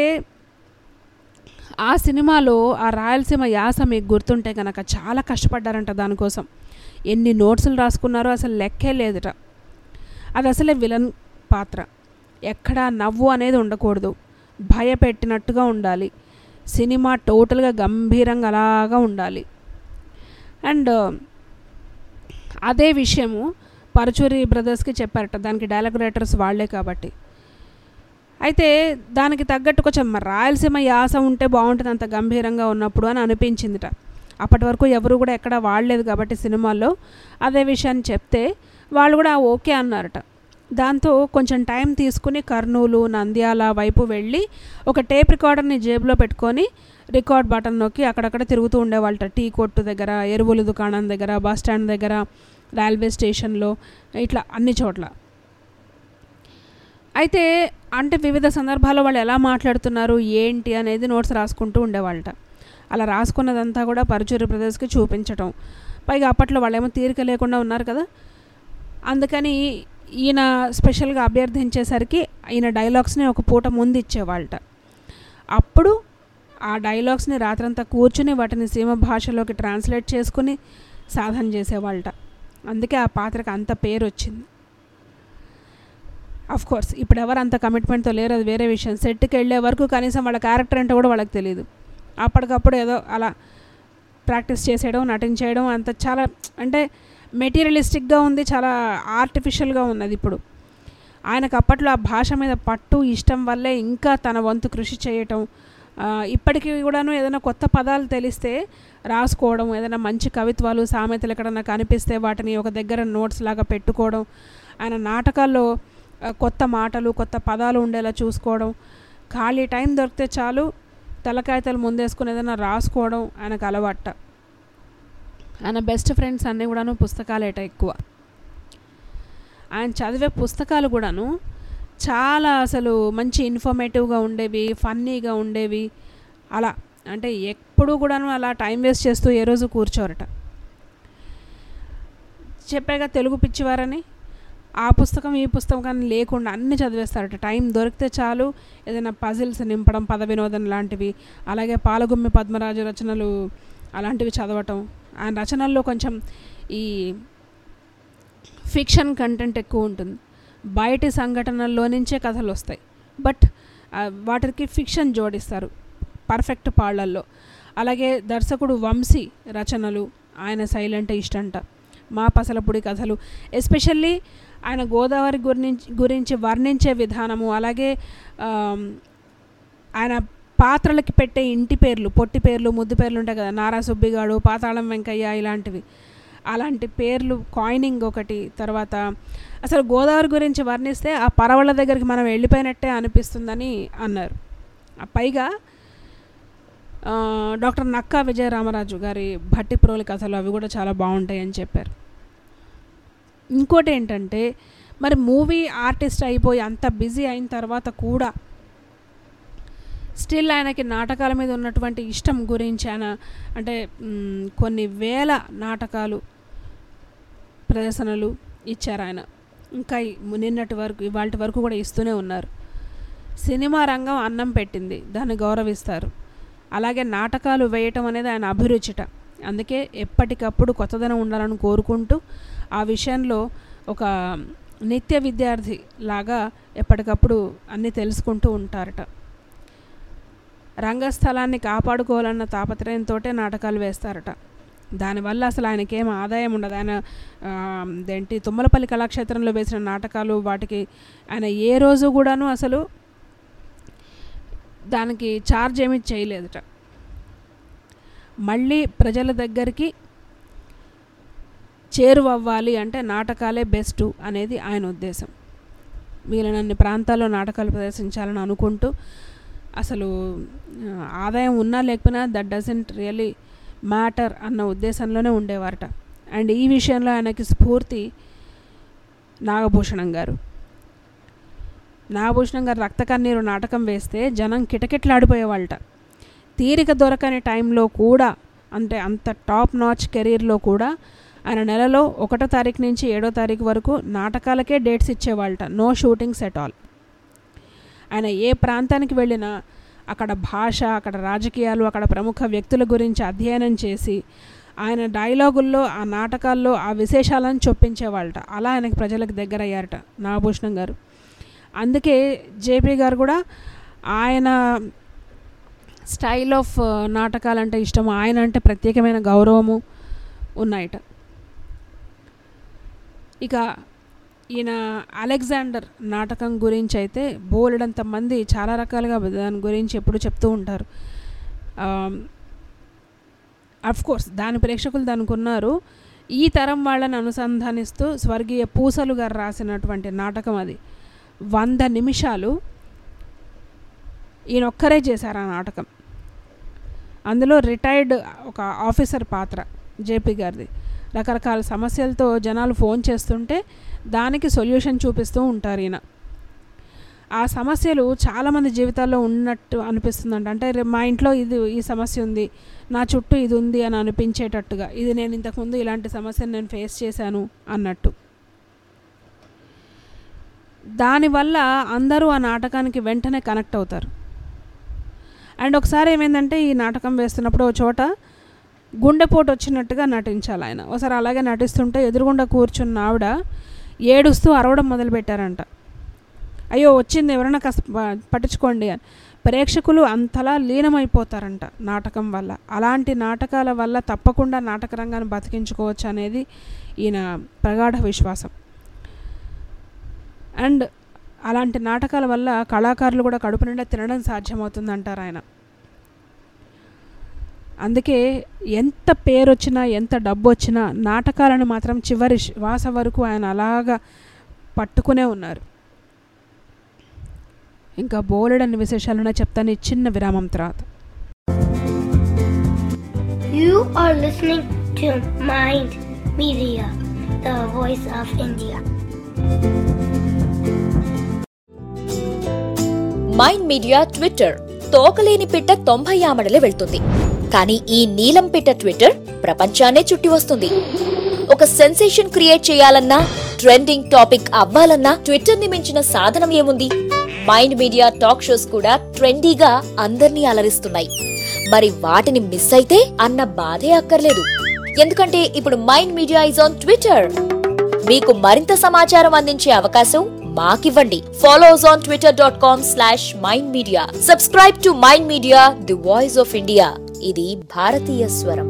ఆ సినిమాలో ఆ రాయలసీమ యాస మీకు గుర్తుంటే కనుక చాలా కష్టపడ్డారంట దానికోసం ఎన్ని నోట్సులు రాసుకున్నారో అసలు లెక్కే లేదుట అది అసలే విలన్ పాత్ర ఎక్కడా నవ్వు అనేది ఉండకూడదు భయపెట్టినట్టుగా ఉండాలి సినిమా టోటల్గా గంభీరంగా అలాగా ఉండాలి అండ్ అదే విషయము పరచూరి బ్రదర్స్కి చెప్పారట దానికి డైలాగ్ రైటర్స్ వాళ్ళే కాబట్టి అయితే దానికి తగ్గట్టు కొంచెం మరి రాయలసీమ యాస ఉంటే బాగుంటుంది అంత గంభీరంగా ఉన్నప్పుడు అని అనిపించిందిట అప్పటి వరకు ఎవరు కూడా ఎక్కడ వాడలేదు కాబట్టి సినిమాల్లో అదే విషయాన్ని చెప్తే వాళ్ళు కూడా ఓకే అన్నారట దాంతో కొంచెం టైం తీసుకుని కర్నూలు నంద్యాల వైపు వెళ్ళి ఒక టేప్ రికార్డర్ని జేబులో పెట్టుకొని రికార్డ్ బటన్ నొక్కి అక్కడక్కడ తిరుగుతూ ఉండేవాళ్ళట టీ కొట్టు దగ్గర ఎరువుల దుకాణం దగ్గర బస్ స్టాండ్ దగ్గర రైల్వే స్టేషన్లో ఇట్లా అన్ని చోట్ల అయితే అంటే వివిధ సందర్భాల్లో వాళ్ళు ఎలా మాట్లాడుతున్నారు ఏంటి అనేది నోట్స్ రాసుకుంటూ ఉండేవాళ్ళట అలా రాసుకున్నదంతా కూడా పరుచూరి బ్రదర్స్కి చూపించటం పైగా అప్పట్లో వాళ్ళేమో తీరిక లేకుండా ఉన్నారు కదా అందుకని ఈయన స్పెషల్గా అభ్యర్థించేసరికి ఈయన డైలాగ్స్ని ఒక పూట ముందు ఇచ్చేవాళ్ళట అప్పుడు ఆ డైలాగ్స్ని రాత్రంతా కూర్చుని వాటిని సీమ భాషలోకి ట్రాన్స్లేట్ చేసుకుని సాధన చేసేవాళ్ళట అందుకే ఆ పాత్రకి అంత పేరు వచ్చింది అఫ్ కోర్స్ ఇప్పుడు ఎవరు అంత కమిట్మెంట్తో లేరు అది వేరే విషయం సెట్కి వెళ్ళే వరకు కనీసం వాళ్ళ క్యారెక్టర్ ఏంటో కూడా వాళ్ళకి తెలియదు అప్పటికప్పుడు ఏదో అలా ప్రాక్టీస్ చేసేయడం నటించేయడం అంత చాలా అంటే మెటీరియలిస్టిక్గా ఉంది చాలా ఆర్టిఫిషియల్గా ఉన్నది ఇప్పుడు ఆయనకు అప్పట్లో ఆ భాష మీద పట్టు ఇష్టం వల్లే ఇంకా తన వంతు కృషి చేయటం ఆ, ఇప్పటికీ కూడాను ఏదైనా కొత్త పదాలు తెలిస్తే రాసుకోవడం ఏదైనా మంచి కవిత్వాలు సామెతలు ఎక్కడన్నా కనిపిస్తే వాటిని ఒక దగ్గర నోట్స్ లాగా పెట్టుకోవడం ఆయన నాటకాల్లో ఆ, కొత్త మాటలు కొత్త పదాలు ఉండేలా చూసుకోవడం ఖాళీ టైం దొరికితే చాలు తలకాయతలు ముందేసుకుని ఏదైనా రాసుకోవడం ఆయనకు అలవాట ఆయన బెస్ట్ ఫ్రెండ్స్ అన్నీ కూడాను పుస్తకాలేట ఎక్కువ ఆయన చదివే పుస్తకాలు కూడాను చాలా అసలు మంచి ఇన్ఫర్మేటివ్గా ఉండేవి ఫన్నీగా ఉండేవి అలా అంటే ఎప్పుడు కూడాను అలా టైం వేస్ట్ చేస్తూ ఏ రోజు కూర్చోరట చెప్పాక తెలుగు పిచ్చివారని ఆ పుస్తకం ఈ పుస్తకం అని లేకుండా అన్ని చదివేస్తారట టైం దొరికితే చాలు ఏదైనా పజిల్స్ నింపడం పద వినోదం లాంటివి అలాగే పాలగుమ్మి పద్మరాజు రచనలు అలాంటివి చదవటం ఆయన రచనల్లో కొంచెం ఈ ఫిక్షన్ కంటెంట్ ఎక్కువ ఉంటుంది బయటి సంఘటనల్లో నుంచే కథలు వస్తాయి బట్ ఆ, వాటికి ఫిక్షన్ జోడిస్తారు పర్ఫెక్ట్ పాళ్ళల్లో అలాగే దర్శకుడు వంశీ రచనలు ఆయన సైలెంట్ ఇష్టంట మా పసలపుడి కథలు ఎస్పెషల్లీ ఆయన గోదావరి గురించి గురించి వర్ణించే విధానము అలాగే ఆమ్, ఆయన పాత్రలకి పెట్టే ఇంటి పేర్లు పొట్టి పేర్లు ముద్దు పేర్లు ఉంటాయి కదా నారా సుబ్బిగాడు పాతాళం వెంకయ్య ఇలాంటివి అలాంటి పేర్లు కాయినింగ్ ఒకటి తర్వాత అసలు గోదావరి గురించి వర్ణిస్తే ఆ పరవళ్ళ దగ్గరికి మనం వెళ్ళిపోయినట్టే అనిపిస్తుందని అన్నారు ఆ పైగా ఆ, డాక్టర్ నక్కా విజయరామరాజు గారి భట్టిప్రోలి కథలు అవి కూడా చాలా బాగుంటాయి అని చెప్పారు ఇంకోటి ఏంటంటే మరి మూవీ ఆర్టిస్ట్ అయిపోయి అంత బిజీ అయిన తర్వాత కూడా స్టిల్ ఆయనకి నాటకాల మీద ఉన్నటువంటి ఇష్టం గురించి ఆయన అంటే మ్, కొన్ని వేల నాటకాలు ప్రదర్శనలు ఇచ్చారు ఆయన ఇంకా ఈ- నిన్నటి వరకు ఇవాళ వరకు కూడా ఇస్తూనే ఉన్నారు సినిమా రంగం అన్నం పెట్టింది దాన్ని గౌరవిస్తారు అలాగే నాటకాలు వేయటం అనేది ఆయన అభిరుచిట అందుకే ఎప్పటికప్పుడు కొత్తదనం ఉండాలని కోరుకుంటూ ఆ విషయంలో ఒక నిత్య విద్యార్థి లాగా ఎప్పటికప్పుడు అన్నీ తెలుసుకుంటూ ఉంటారట రంగస్థలాన్ని కాపాడుకోవాలన్న తాపత్రయంతో నాటకాలు వేస్తారట దానివల్ల అసలు ఆయనకేం ఆదాయం ఉండదు ఆయన ఆ, దేంటి తుమ్మలపల్లి కళాక్షేత్రంలో వేసిన నాటకాలు వాటికి ఆయన ఏ రోజు కూడాను అసలు దానికి ఛార్జ్ ఏమీ చేయలేదట మళ్ళీ ప్రజల దగ్గరికి చేరువవ్వాలి అంటే నాటకాలే బెస్ట్ అనేది ఆయన ఉద్దేశం వీలైనన్ని ప్రాంతాల్లో నాటకాలు ప్రదర్శించాలని అనుకుంటూ అసలు ఆ, ఆదాయం ఉన్నా లేకపోయినా దట్ డజంట్ రియలీ మ్యాటర్ అన్న ఉద్దేశంలోనే ఉండేవారట అండ్ ఈ విషయంలో ఆయనకి స్ఫూర్తి నాగభూషణం గారు నాగభూషణం గారు రక్త కన్నీరు నాటకం వేస్తే జనం కిటకిటలాడిపోయేవాళ్ళట తీరిక దొరకని టైంలో కూడా అంటే అంత టాప్ నాచ్ కెరీర్లో కూడా ఆయన నెలలో ఒకటో తారీఖు నుంచి ఏడో తారీఖు వరకు నాటకాలకే డేట్స్ ఇచ్చేవాళ్ళట నో షూటింగ్స్ ఎట్ ఆల్ ఆయన ఏ ప్రాంతానికి వెళ్ళినా అక్కడ భాష అక్కడ రాజకీయాలు అక్కడ ప్రముఖ వ్యక్తుల గురించి అధ్యయనం చేసి ఆయన డైలాగుల్లో ఆ నాటకాల్లో ఆ విశేషాలను చొప్పించేవాళ్ళట అలా ఆయనకి ప్రజలకు దగ్గర అయ్యారట నాగభూషణం గారు అందుకే జేపీ గారు కూడా ఆయన స్టైల్ ఆఫ్ నాటకాలంటే ఇష్టం ఆయన అంటే ప్రత్యేకమైన గౌరవము ఉన్నాయట ఇక ఈయన అలెగ్జాండర్ నాటకం గురించి అయితే బోలెడంత మంది చాలా రకాలుగా దాని గురించి ఎప్పుడు చెప్తూ ఉంటారు అఫ్ కోర్స్ దాని ప్రేక్షకులు దానికి ఉన్నారు ఈ తరం వాళ్ళని అనుసంధానిస్తూ స్వర్గీయ పూసలు గారు రాసినటువంటి నాటకం అది వంద నిమిషాలు ఈయన ఒక్కరే చేశారు ఆ నాటకం అందులో రిటైర్డ్ ఒక ఆఫీసర్ పాత్ర జేపీ గారిది రకరకాల సమస్యలతో జనాలు ఫోన్ చేస్తుంటే దానికి సొల్యూషన్ చూపిస్తూ ఉంటారు ఈయన ఆ సమస్యలు చాలామంది జీవితాల్లో ఉన్నట్టు అనిపిస్తుందంట అంటే రే- మా ఇంట్లో ఇది ఈ సమస్య ఉంది నా చుట్టూ ఇది ఉంది అని అనిపించేటట్టుగా ఇది నేను ఇంతకుముందు ఇలాంటి సమస్యను నేను ఫేస్ చేశాను అన్నట్టు దానివల్ల అందరూ ఆ నాటకానికి వెంటనే కనెక్ట్ అవుతారు అండ్ ఒకసారి ఏమైందంటే ఈ నాటకం వేస్తున్నప్పుడు ఓ చోట గుండెపోటు వచ్చినట్టుగా నటించాలి ఆయన ఒకసారి అలాగే నటిస్తుంటే ఎదురుగుండా కూర్చున్న ఆవిడ ఏడుస్తూ అరవడం మొదలుపెట్టారంట అయ్యో వచ్చింది ఎవరైనా కాస్త ప- పట్టించుకోండి అని ప్రేక్షకులు అంతలా లీనమైపోతారంట నాటకం వల్ల అలాంటి నాటకాల వల్ల తప్పకుండా నాటక రంగాన్ని బతికించుకోవచ్చు అనేది ఈయన ప్రగాఢ విశ్వాసం అండ్ అలాంటి నాటకాల వల్ల కళాకారులు కూడా కడుపు నిండా తినడం సాధ్యమవుతుంది అంటారు ఆయన అందుకే ఎంత పేరు వచ్చినా ఎంత డబ్బు వచ్చినా నాటకాలను మాత్రం చివరి శ్వాస వరకు ఆయన అలాగా పట్టుకునే ఉన్నారు ఇంకా బోలెడన్ని విశేషాలున్నా చెప్తాను ఈ చిన్న విరామం తర్వాత You are listening to Mind Media, the voice of India. Mind media Twitter తోకలేని పిట్ట తొంభై ఆమడలే వెళ్తుంది కానీ ఈ నీలం పిట్ట ట్విట్టర్ ప్రపంచాన్నే చుట్టి వస్తుంది ఒక సెన్సేషన్ క్రియేట్ చేయాలన్నా ట్రెండింగ్ టాపిక్ అవ్వాలన్నా ట్విట్టర్ ని మించిన సాధనం ఏముంది మైండ్ మీడియా టాక్ షోస్ కూడా ట్రెండీగా అందర్నీ అలరిస్తున్నాయి మరి వాటిని మిస్ అయితే అన్న బాధే అక్కర్లేదు ఎందుకంటే ఇప్పుడు mind media is on Twitter మీకు మరింత సమాచారం అందించే అవకాశం మాకివ్వండి follow us on Twitter dot com slash mind media subscribe to mind media the voice of India ఇది భారతీయ స్వరం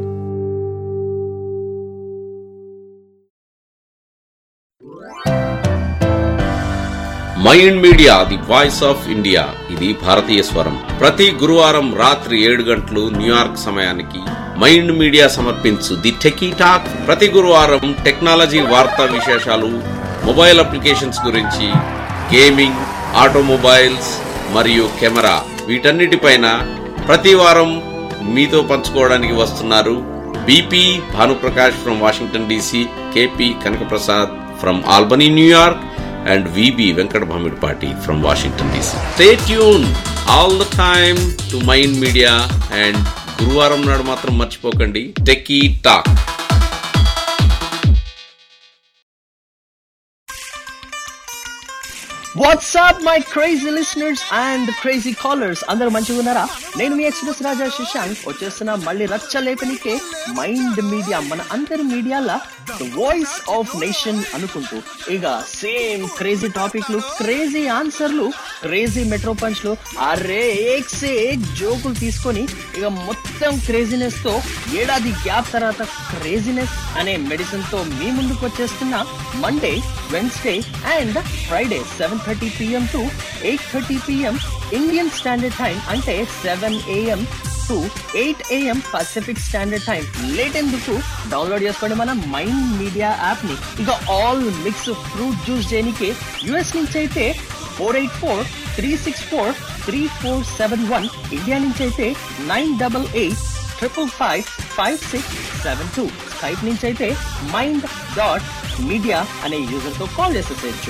mind media the voice of India ఇది భారతీయ స్వరం ప్రతి గురువారం రాత్రి ఏడు గంటలు న్యూయార్క్ సమయానికి మైండ్ మీడియా సమర్పించు ది టెకీ టాక్ ప్రతి గురువారం టెక్నాలజీ వార్తా విశేషాలు మొబైల్ అప్లికేషన్స్ గురించి గేమింగ్ ఆటోమొబైల్స్ మరియు కెమెరా వీటన్నిటిపైన ప్రతి వారం మీతో పంచుకోవడానికి వస్తున్నారు BP Bhanuprakash from Washington DC KP Kanakaprasad from Albany New York and VB Venkat Bhamidpati from Washington DC. Stay tuned all the time to Mind Media and గురువారం నాడు మాత్రం మర్చిపోకండి techie talk WhatsApp my crazy listeners and crazy callers అందరూ మంచిగా ఉన్నారా నేను మీ express రాజా శశాంక్ వచ్చేస్తున్న మళ్ళీ రచ్చ లేపనికే మైండ్ మీడియా మన అందరి మీడియాల వాయిస్ ఆఫ్ నేషన్ అనుకుంటూ ఇక సేమ్ క్రేజీ టాపిక్లు క్రేజీ ఆన్సర్లు క్రేజీ మెట్రో పంచ్లు అరే ఏక్ సే ఏక్ జోకులు తీసుకొని ఇక మొత్తం క్రేజీనెస్ తో ఏడాది గ్యాప్ తర్వాత క్రేజీనెస్ అనే మెడిసిన్ తో మీ ముందుకు వచ్చేస్తున్న Monday Wednesday and Friday seven thirty PM to eight thirty PM Indian standard time అంటే seven AM to eight AM Pacific standard time late ఎందుకు డౌన్లోడ్ చేసుకోండి మన మైండ్ మీడియా యాప్ ని ఇక ఆల్ మిక్స్ ఫ్రూట్ జ్యూస్ చేయడానికి US నుంచి అయితే four eight four three six four three four seven one India నుంచి అయితే nine double eight triple five five six seven two Skype నుంచి అయితే మైండ్ డాట్ మీడియా అనే యూజర్ తో కాల్ చేసేసేయచ్చు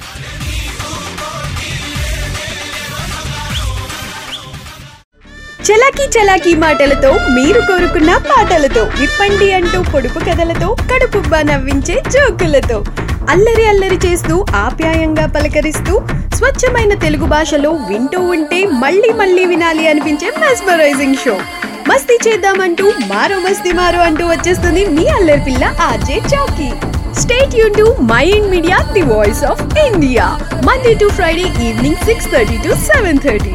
చలాకీ చలాకీ మాటలతో మీరు కోరుకున్న పాటలతో విప్పండి అంటూ పొడుపు కథలతో కడుపుబ్బా నవ్వించే జోకులతో అల్లరి అల్లరి చేస్తూ ఆప్యాయంగా పలకరిస్తూ స్వచ్ఛమైన తెలుగు భాషలో వింటూ ఉంటే మళ్ళీ మళ్ళీ వినాలి అనిపించే మెస్మరైజింగ్ షో మస్తీ చేద్దామంటూ మారో మస్తీ మారో అంటూ వచ్చేస్తుంది మీ అల్లరి పిల్ల ఆర్జే చౌకీ స్టేట్ యూ to mind media the voice of India Monday to Friday evening six thirty to seven thirty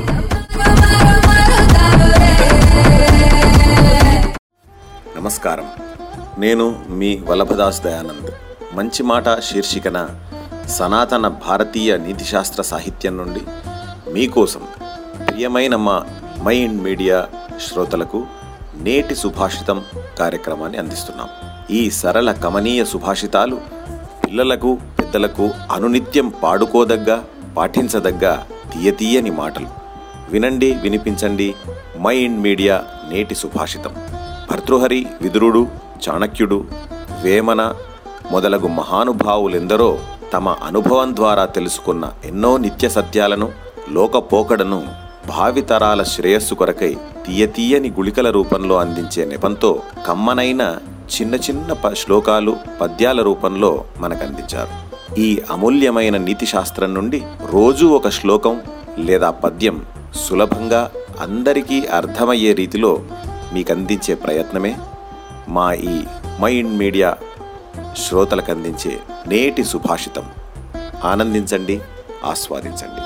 నమస్కారం నేను మీ వల్లభదాస్ దయానంద్ మంచి మాట శీర్షికన సనాతన భారతీయ నీతిశాస్త్ర సాహిత్యం నుండి మీకోసం ప్రియమైన మా మైండ్ మీడియా శ్రోతలకు నేటి సుభాషితం కార్యక్రమాన్ని అందిస్తున్నాం ఈ సరళ కమనీయ సుభాషితాలు పిల్లలకు పెద్దలకు అనునిత్యం పాడుకోదగ్గ పాఠించదగ్గ తీయతీయని మాటలు వినండి వినిపించండి మైండ్ మీడియా నేటి సుభాషితం భర్తృహరి విదురుడు చాణక్యుడు వేమన మొదలగు మహానుభావులెందరో తమ అనుభవం ద్వారా తెలుసుకున్న ఎన్నో నిత్య సత్యాలను లోకపోకడను భావితరాల శ్రేయస్సు కొరకై తీయతీయని గుళికల రూపంలో అందించే నెపంతో కమ్మనైన చిన్న చిన్న ప శ్లోకాలు పద్యాల రూపంలో మనకందించారు ఈ అమూల్యమైన నీతి శాస్త్రం నుండి రోజూ ఒక శ్లోకం లేదా పద్యం సులభంగా అందరికీ అర్థమయ్యే రీతిలో మీకు అందించే ప్రయత్నమే మా ఈ మైండ్ మీడియా శ్రోతలకు అందించే నేటి సుభాషితం ఆనందించండి ఆస్వాదించండి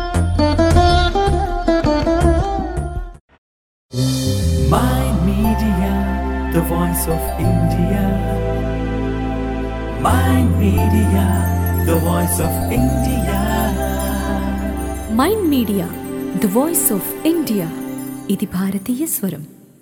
Mind Media, the voice of India. Mind Media, the voice of India. Mind media the voice of India ఇది భారతీయ స్వరం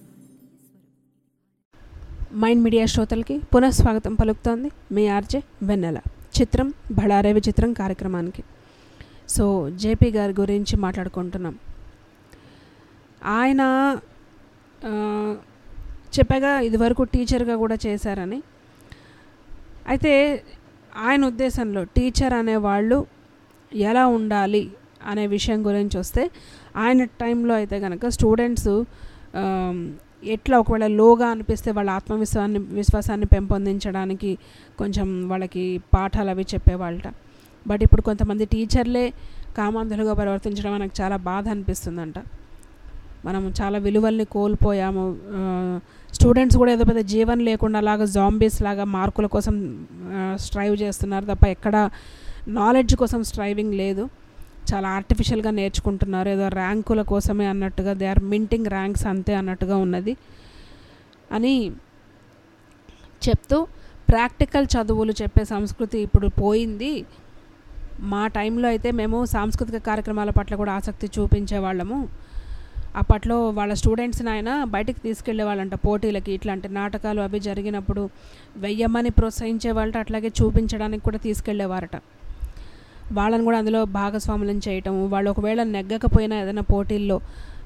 మైండ్ మీడియా శ్రోతలకి పునఃస్వాగతం పలుకుతోంది మీ ఆర్జే వెన్నెల చిత్రం బళారే విచిత్రం కార్యక్రమానికి సో జేపీ గారి గురించి మాట్లాడుకుంటున్నాం ఆయన ఆ, చెప్పాగా ఇదివరకు టీచర్గా కూడా చేశారని అయితే ఆయన ఉద్దేశంలో టీచర్ అనేవాళ్ళు ఎలా ఉండాలి అనే విషయం గురించి వస్తే ఆయన టైంలో అయితే కనుక స్టూడెంట్స్ ఎట్లా ఒకవేళ లోగా అనిపిస్తే వాళ్ళ ఆత్మవిశ్వాసాన్ని విశ్వాసాన్ని పెంపొందించడానికి కొంచెం వాళ్ళకి పాఠాలు అవి చెప్పేవాళ్ళట బట్ ఇప్పుడు కొంతమంది టీచర్లే కామాంధులుగా ప్రవర్తించడం మనకు చాలా బాధ అనిపిస్తుందంట మనం చాలా విలువల్ని కోల్పోయాము స్టూడెంట్స్ కూడా ఏదో పెద్ద జీవన్ లేకుండా లాగా జాంబీస్ లాగా మార్కుల కోసం స్ట్రైవ్ చేస్తున్నారు తప్ప ఎక్కడ నాలెడ్జ్ కోసం స్ట్రైవింగ్ లేదు చాలా ఆర్టిఫిషియల్గా నేర్చుకుంటున్నారు ఏదో ర్యాంకుల కోసమే అన్నట్టుగా దే ఆర్ మింటింగ్ ర్యాంక్స్ అంతే అన్నట్టుగా ఉన్నది అని చెప్తూ ప్రాక్టికల్ చదువులు చెప్పే సంస్కృతి ఇప్పుడు పోయింది మా టైంలో అయితే మేము సాంస్కృతిక కార్యక్రమాల పట్ల కూడా ఆసక్తి చూపించే వాళ్ళము అప్పట్లో వాళ్ళ స్టూడెంట్స్ని ఆయన బయటికి తీసుకెళ్లే వాళ్ళంట పోటీలకి ఇట్లాంటి నాటకాలు అవి జరిగినప్పుడు వెయ్యమని ప్రోత్సహించే వాళ్ళట అట్లాగే చూపించడానికి కూడా తీసుకెళ్లేవారట వాళ్ళని కూడా అందులో భాగస్వాములను చేయటం వాళ్ళు ఒకవేళ నెగ్గకపోయినా ఏదైనా పోటీల్లో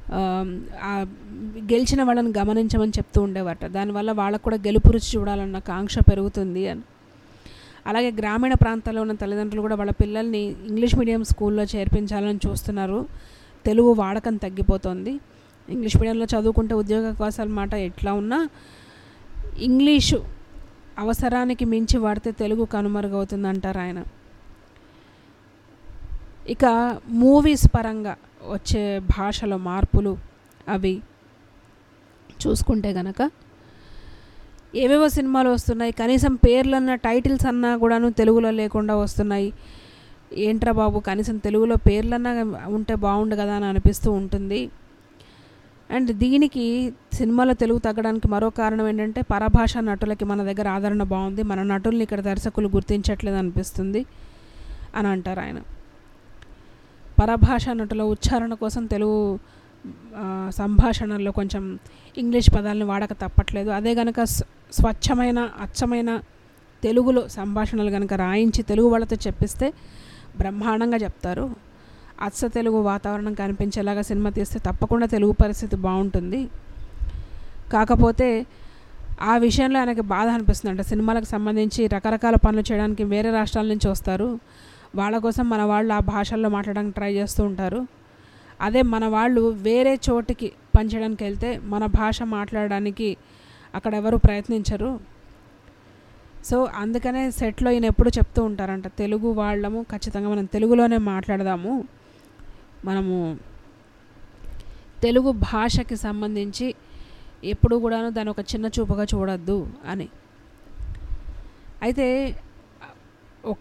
గెలిచిన వాళ్ళని గమనించమని చెప్తూ ఉండేవారట దానివల్ల వాళ్ళకు కూడా గెలుపు రుచి చూడాలన్న కాంక్ష పెరుగుతుంది అని అలాగే గ్రామీణ ప్రాంతాల్లో ఉన్న తల్లిదండ్రులు కూడా వాళ్ళ పిల్లల్ని ఇంగ్లీష్ మీడియం స్కూల్లో చేర్పించాలని చూస్తున్నారు తెలుగు వాడకం తగ్గిపోతుంది ఇంగ్లీష్ మీడియంలో చదువుకుంటే ఉద్యోగ అవకాశాల మాట ఎట్లా ఉన్నా ఇంగ్లీషు అవసరానికి మించి వాడితే తెలుగు కనుమరుగవుతుంది అంటారు ఆయన ఇక మూవీస్ పరంగా వచ్చే భాషలో మార్పులు అవి చూసుకుంటే గనక ఏవేవో సినిమాలు వస్తున్నాయి కనీసం పేర్లన్న టైటిల్స్ అన్నా కూడాను తెలుగులో లేకుండా వస్తున్నాయి ఏంట్రా బాబు కనీసం తెలుగులో పేర్లన్నా ఉంటే బాగుండు కదా అని అనిపిస్తూ ఉంటుంది అండ్ దీనికి సినిమాలో తెలుగు తగ్గడానికి మరో కారణం ఏంటంటే పరభాష నటులకి మన దగ్గర ఆదరణ బాగుంది మన నటుల్ని ఇక్కడ దర్శకులు గుర్తించట్లేదు అనిపిస్తుంది అని అంటారు ఆయన పరభాష నటుల ఉచ్చారణ కోసం తెలుగు సంభాషణల్లో కొంచెం ఇంగ్లీష్ పదాలను వాడక తప్పట్లేదు అదే కనుక స్వచ్ఛమైన అచ్చమైన తెలుగులో సంభాషణలు కనుక రాయించి తెలుగు వాళ్ళతో చెప్పిస్తే బ్రహ్మాండంగా చెప్తారు అచ్చ తెలుగు వాతావరణం కనిపించేలాగా సినిమా తీస్తే తప్పకుండా తెలుగు పరిస్థితి బాగుంటుంది కాకపోతే ఆ విషయంలో ఆయనకి బాధ అనిపిస్తుంది అంటే సినిమాలకు సంబంధించి రకరకాల పనులు చేయడానికి వేరే రాష్ట్రాల నుంచి వస్తారు వాళ్ళ కోసం మన వాళ్ళు ఆ భాషల్లో మాట్లాడడానికి ట్రై చేస్తూ ఉంటారు అదే మన వాళ్ళు వేరే చోటికి పనిచేయడానికి వెళ్తే మన భాష మాట్లాడడానికి అక్కడ ఎవరు ప్రయత్నించరు సో అందుకనే సెట్లో ఈయన ఎప్పుడు చెప్తూ ఉంటారంట తెలుగు వాళ్ళము ఖచ్చితంగా మనం తెలుగులోనే మాట్లాడదాము మనము తెలుగు భాషకి సంబంధించి ఎప్పుడు కూడాను దాని ఒక చిన్న చూపుగా చూడొద్దు అని అయితే ఒక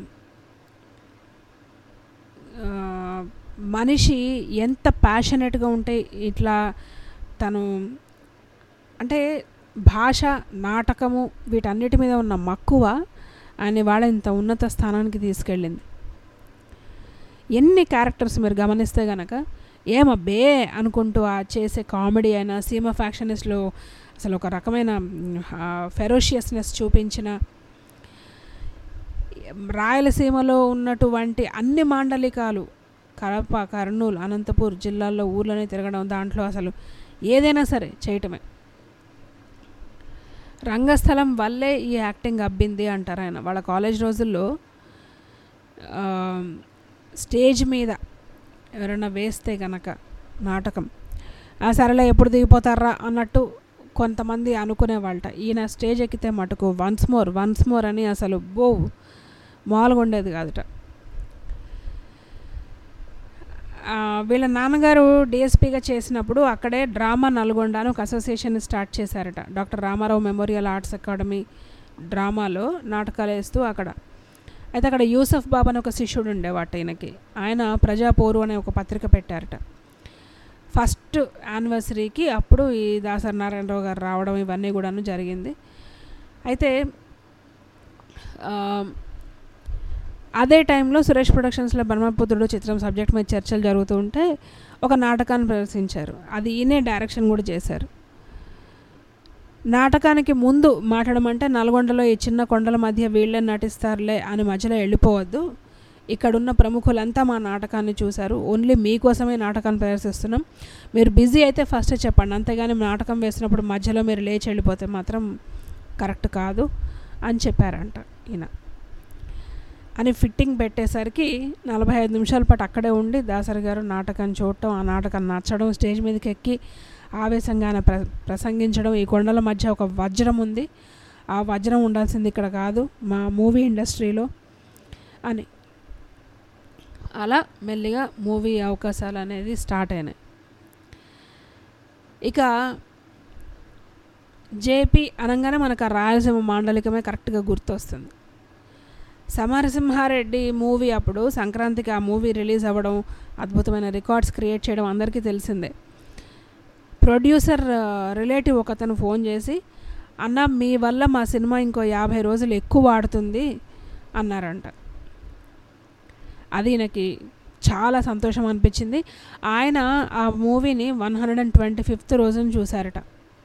మనిషి ఎంత ప్యాషనెట్గా ఉంటే ఇట్లా తను అంటే భాష నాటకము వీటన్నిటి మీద ఉన్న మక్కువ ఆయన వాళ్ళ ఇంత ఉన్నత స్థానానికి తీసుకెళ్ళింది ఎన్ని క్యారెక్టర్స్ మీరు గమనిస్తే గనక ఏమబ్బే అనుకుంటూ ఆ చేసే కామెడీ అయినా సీమ ఫ్యాక్షనిస్ట్లో అసలు ఒక రకమైన ఫెరోషియస్నెస్ చూపించిన రాయలసీమలో ఉన్నటువంటి అన్ని మాండలికాలు కడప కర్నూలు అనంతపూర్ జిల్లాల్లో ఊర్లోనే తిరగడం దాంట్లో అసలు ఏదైనా సరే చేయటమే రంగస్థలం వల్లే ఈ యాక్టింగ్ అబ్బింది అంటారు ఆయన వాళ్ళ కాలేజ్ రోజుల్లో స్టేజ్ మీద ఎవరైనా వేస్తే గనక నాటకం ఆ సరేలే ఎప్పుడు దిగిపోతారా అన్నట్టు కొంతమంది అనుకునేవాళ్ళట ఈయన స్టేజ్ ఎక్కితే మటుకు వన్స్ మోర్ వన్స్ మోర్ అని అసలు బో మామూలుగా ఉండేది కాదుట వీళ్ళ నాన్నగారు డిఎస్పీగా చేసినప్పుడు అక్కడే డ్రామా నల్గొండ అని ఒక అసోసియేషన్ స్టార్ట్ చేశారట doctor Ramarao memorial arts academy డ్రామాలో నాటకాలు వేస్తూ అక్కడ అయితే అక్కడ యూసఫ్ బాబు అని ఒక శిష్యుడు ఉండేవాట ఈయనకి ఆయన ప్రజాపోరు అనే ఒక పత్రిక పెట్టారట ఫస్ట్ యానివర్సరీకి అప్పుడు ఈ దాసరి నారాయణరావు గారు రావడం ఇవన్నీ కూడాను జరిగింది అయితే అదే టైంలో సురేష్ ప్రొడక్షన్స్లో బ్రహ్మపుత్రుడు చిత్రం సబ్జెక్ట్ మీద చర్చలు జరుగుతూ ఉంటే ఒక నాటకాన్ని ప్రదర్శించారు అది ఈయనే డైరెక్షన్ కూడా చేశారు నాటకానికి ముందు మాట్లాడమంటే నల్గొండలో ఈ చిన్న కొండల మధ్య వీళ్ళే నటిస్తారులే అని మధ్యలో వెళ్ళిపోవద్దు ఇక్కడున్న ప్రముఖులంతా మా నాటకాన్ని చూశారు ఓన్లీ మీకోసమే నాటకాన్ని ప్రదర్శిస్తున్నాం మీరు బిజీ అయితే ఫస్ట్ చెప్పండి అంతేగాని నాటకం వేసినప్పుడు మధ్యలో మీరు లేచి వెళ్ళిపోతే మాత్రం కరెక్ట్ కాదు అని చెప్పారంట ఈయన అని ఫిట్టింగ్ పెట్టేసరికి నలభై ఐదు నిమిషాల పాటు అక్కడే ఉండి దాసరి గారు నాటకాన్ని చూడటం ఆ నాటకాన్ని నచ్చడం స్టేజ్ మీదకి ఎక్కి ఆవేశంగా ఆయన ప్ర ప్రసంగించడం ఈ కొండల మధ్య ఒక వజ్రం ఉంది ఆ వజ్రం ఉండాల్సింది ఇక్కడ కాదు మా మూవీ ఇండస్ట్రీలో అని అలా మెల్లిగా మూవీ అవకాశాలు అనేది స్టార్ట్ అయినాయి ఇక జేపీ అనగానే మనకు ఆ రాయలసీమ మాండలికమే కరెక్ట్గా గుర్తొస్తుంది సమరసింహారెడ్డి మూవీ అప్పుడు సంక్రాంతికి ఆ మూవీ రిలీజ్ అవ్వడం అద్భుతమైన రికార్డ్స్ క్రియేట్ చేయడం అందరికీ తెలిసిందే ప్రొడ్యూసర్ రిలేటివ్ ఒకతను ఫోన్ చేసి అన్న మీ వల్ల మా సినిమా ఇంకో యాభై రోజులు ఎక్కువ ఆడుతుంది అన్నారంట అది ఈయనకి చాలా సంతోషం అనిపించింది ఆయన ఆ మూవీని one hundred and twenty fifth రోజున చూశారట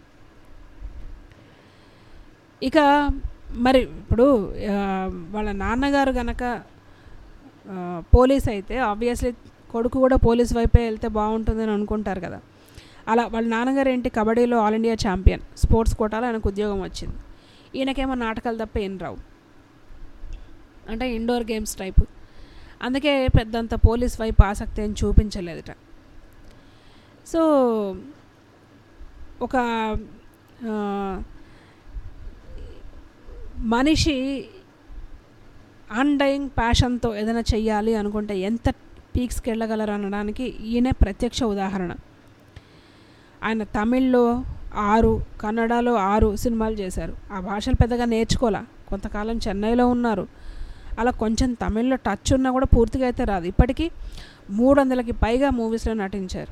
ఇక మరి ఇప్పుడు ఆ, వాళ్ళ నాన్నగారు గనక ఆ, పోలీస్ అయితే ఆబ్వియస్లీ కొడుకు కూడా పోలీస్ వైపే వెళ్తే బాగుంటుందని అనుకుంటారు కదా అలా వాళ్ళ నాన్నగారు ఏంటి కబడ్డీలో ఆల్ ఇండియా ఛాంపియన్ స్పోర్ట్స్ కోటాలో ఆయనకు ఉద్యోగం వచ్చింది ఈయనకేమో నాటకాలు తప్ప ఏం రావు అంటే ఇండోర్ గేమ్స్ టైపు అందుకే పెద్దంత పోలీస్ వైపు ఆసక్తి ఏం చూపించలేదుట సో ఒక ఆ, మనిషి అన్డయింగ్ ప్యాషన్తో ఏదైనా చెయ్యాలి అనుకుంటే ఎంత పీక్స్కి వెళ్ళగలరు అనడానికి ఈయనే ప్రత్యక్ష ఉదాహరణ ఆయన తమిళ్లో ఆరు కన్నడలో ఆరు సినిమాలు చేశారు ఆ భాషలు పెద్దగా నేర్చుకోలే కొంతకాలం చెన్నైలో ఉన్నారు అలా కొంచెం తమిళ్లో టచ్ ఉన్నా కూడా పూర్తిగా అయితే రాదు ఇప్పటికీ మూడు వందలకి పైగా మూవీస్లో నటించారు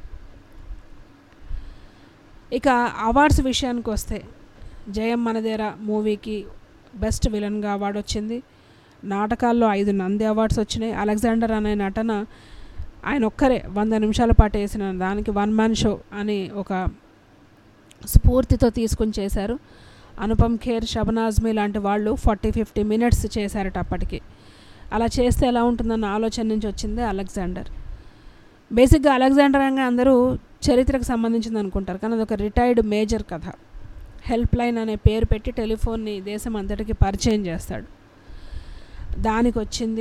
ఇక అవార్డ్స్ విషయానికి వస్తే జయం మనదేరా మూవీకి బెస్ట్ విలన్గా అవార్డు వచ్చింది నాటకాల్లో ఐదు నంది అవార్డ్స్ వచ్చినాయి అలెగ్జాండర్ అనే నటన ఆయన ఒక్కరే వంద నిమిషాల పాటు వేసిన దానికి వన్ మ్యాన్ షో అని ఒక స్ఫూర్తితో తీసుకుని చేశారు అనుపమ్ ఖేర్ షబనాజ్మీ లాంటి వాళ్ళు ఫార్టీ ఫిఫ్టీ మినిట్స్ చేశారట అప్పటికి అలా చేస్తే ఎలా ఉంటుందన్న ఆలోచన నుంచి వచ్చింది అలెగ్జాండర్ బేసిక్గా అలెగ్జాండర్ అనగా అందరూ చరిత్రకు సంబంధించింది అనుకుంటారు కానీ అదొక రిటైర్డ్ మేజర్ కథ హెల్ప్ లైన్ అనే పేరు పెట్టి టెలిఫోన్ని దేశం అంతటికి పరిచయం చేస్తాడు దానికి వచ్చింది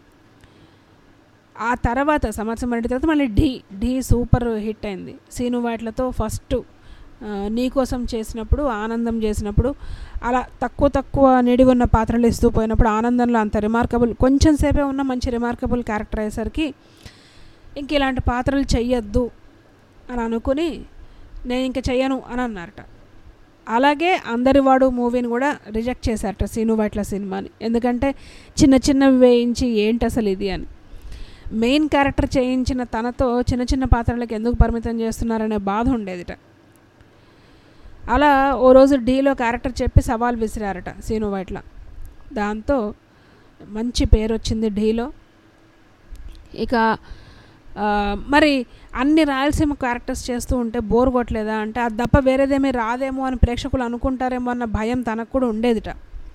ఆ తర్వాత సమరసింహారెడ్డి తర్వాత మళ్ళీ ఢీ ఢీ సూపర్ హిట్ అయింది సీను వాట్లతో ఫస్ట్ నీకోసం చేసినప్పుడు ఆనందం చేసినప్పుడు అలా తక్కువ తక్కువ నిడివి ఉన్న పాత్రలు ఇస్తూ పోయినప్పుడు ఆనందంలో అంత రిమార్కబుల్ కొంచెం సేపే ఉన్న మంచి రిమార్కబుల్ క్యారెక్టర్ అయ్యేసరికి ఇంక ఇలాంటి పాత్రలు చెయ్యొద్దు అని అనుకుని నేను ఇంక చెయ్యను అని అన్నారట అలాగే అందరివాడు మూవీని కూడా రిజెక్ట్ చేశారట సీను వైట్ల సినిమాని ఎందుకంటే చిన్న చిన్నవి వేయించి ఏంటి అసలు ఇది అని మెయిన్ క్యారెక్టర్ చేయించిన తనతో చిన్న చిన్న పాత్రలకు ఎందుకు పరిమితం చేస్తున్నారనే బాధ ఉండేదిట అలా ఓ రోజు డీలో క్యారెక్టర్ చెప్పి సవాల్ విసిరారట సీను వైట్ల దాంతో మంచి పేరు వచ్చింది డీలో ఇక ఆ, మరి అన్ని రాయలసీమ క్యారెక్టర్స్ చేస్తూ ఉంటే బోర్ కొట్టలేదా అంటే అది తప్ప వేరేదేమీ రాదేమో అని ప్రేక్షకులు అనుకుంటారేమో అన్న భయం తనకు కూడా ఉండేదిట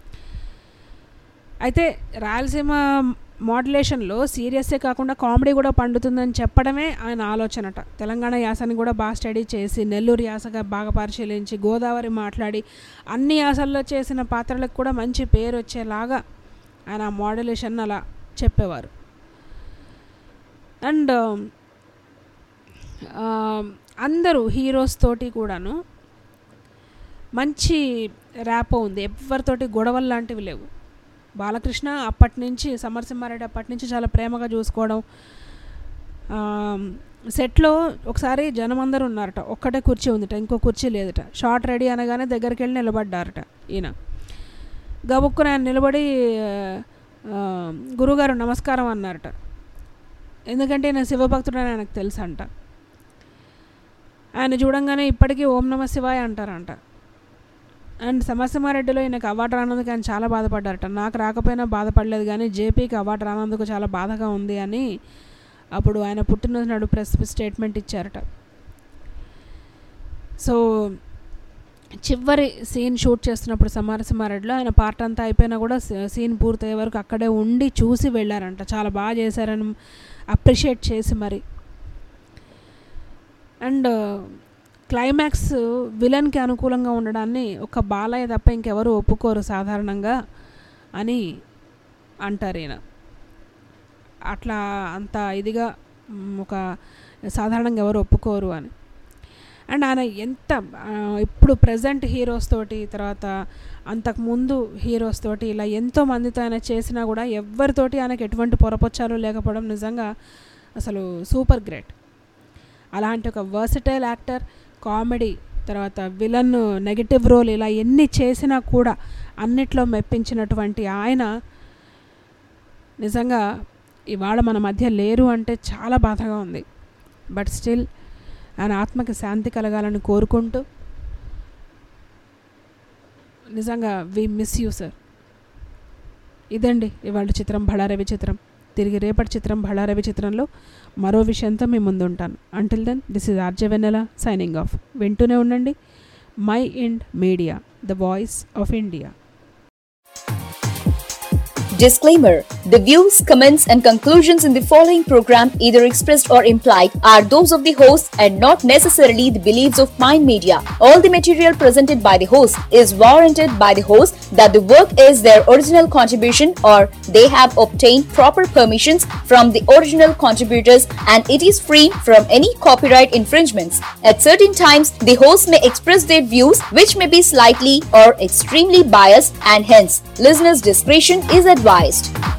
అయితే రాయలసీమ మోడ్యులేషన్లో సీరియస్సే కాకుండా కామెడీ కూడా పండుతుందని చెప్పడమే ఆయన ఆలోచనట తెలంగాణ యాసని కూడా బాగా స్టడీ చేసి నెల్లూరు యాసగా బాగా పరిశీలించి గోదావరి మాట్లాడి అన్ని యాసల్లో చేసిన పాత్రలకు కూడా మంచి పేరు వచ్చేలాగా ఆయన ఆ మోడ్యులేషన్ అలా చెప్పేవారు అండ్ అందరూ హీరోస్ తోటి కూడాను మంచి ర్యాపో ఉంది ఎవరితోటి గొడవలు లాంటివి లేవు బాలకృష్ణ అప్పటి నుంచి సమరసింహారెడ్డి అప్పటి నుంచి చాలా ప్రేమగా చూసుకోవడం ఆ, సెట్లో ఒకసారి జనం అందరూ ఉన్నారట ఒక్కటే కుర్చీ ఉందిట ఇంకో కుర్చీ లేదట షార్ట్ రెడీ అనగానే దగ్గరికి వెళ్ళి నిలబడ్డారట ఈయన గబుక్కున ఆయన నిలబడి ఆ, గురుగారు నమస్కారం అన్నారట ఎందుకంటే ఈయన శివభక్తుడు అని ఆయనకు తెలుసు అంట ఆయన చూడంగానే ఇప్పటికీ ఓం నమ శివాయ అంటారంట అండ్ సమరసింహారెడ్డిలో ఈయనకు అవార్డు రానందుకు ఆయన చాలా బాధపడ్డారట నాకు రాకపోయినా బాధపడలేదు కానీ జేపీకి అవార్డు రానందుకు చాలా బాధగా ఉంది అని అప్పుడు ఆయన పుట్టినరోజు నాడు ప్రెస్ స్టేట్మెంట్ ఇచ్చారట సో చివరి సీన్ షూట్ చేస్తున్నప్పుడు సమరసింహారెడ్డిలో ఆయన పార్ట్ అంతా అయిపోయినా కూడా సీన్ పూర్తయ్యే వరకు అక్కడే ఉండి చూసి వెళ్ళారంట చాలా బాగా చేశారని అప్రిషియేట్ చేసి మరి అండ్ క్లైమాక్స్ విలన్కి అనుకూలంగా ఉండడాన్ని ఒక బాలయ్య తప్ప ఇంకెవరు ఒప్పుకోరు సాధారణంగా అని అంటారు ఈయన అట్లా అంత ఇదిగా మ్, ఒక సాధారణంగా ఎవరు ఒప్పుకోరు అని అండ్ ఆయన ఎంత ఆ, ఇప్పుడు ప్రజెంట్ హీరోస్ తోటి తర్వాత అంతకుముందు హీరోస్ తోటి ఇలా ఎంతో మందితో ఆయన చేసినా కూడా ఎవరితోటి ఆయనకు ఎటువంటి పొరపొచ్చాలు లేకపోవడం నిజంగా అసలు సూపర్ గ్రేట్ అలాంటి ఒక వర్సిటైల్ యాక్టర్ కామెడీ తర్వాత విలన్ నెగటివ్ రోల్ ఇలా ఎన్ని చేసినా కూడా అన్నిట్లో మెప్పించినటువంటి ఆయన నిజంగా ఇవాళ మన మధ్య లేరు అంటే చాలా బాధగా ఉంది బట్ స్టిల్ ఆయన ఆత్మకి శాంతి కలగాలని కోరుకుంటూ నిజంగా వి మిస్ యూ సార్ ఇదండి ఇవాళ చిత్రం బళారవి చిత్రం తిరిగి రేపటి చిత్రం బళారవి చిత్రంలో మరో విషయంతో మీ ముందు ఉంటాను until then this is RJ Vennela signing off వింటూనే ఉండండి my ఇండ్ media the voice of India Disclaimer The views, comments, and conclusions in the following program, either expressed or implied, are those of the host and not necessarily the beliefs of Mind Media. All the material presented by the host is warranted by the host that the work is their original contribution or they have obtained proper permissions from the original contributors and it is free from any copyright infringements. At certain times, the host may express their views which may be slightly or extremely biased and hence listeners' discretion is advised.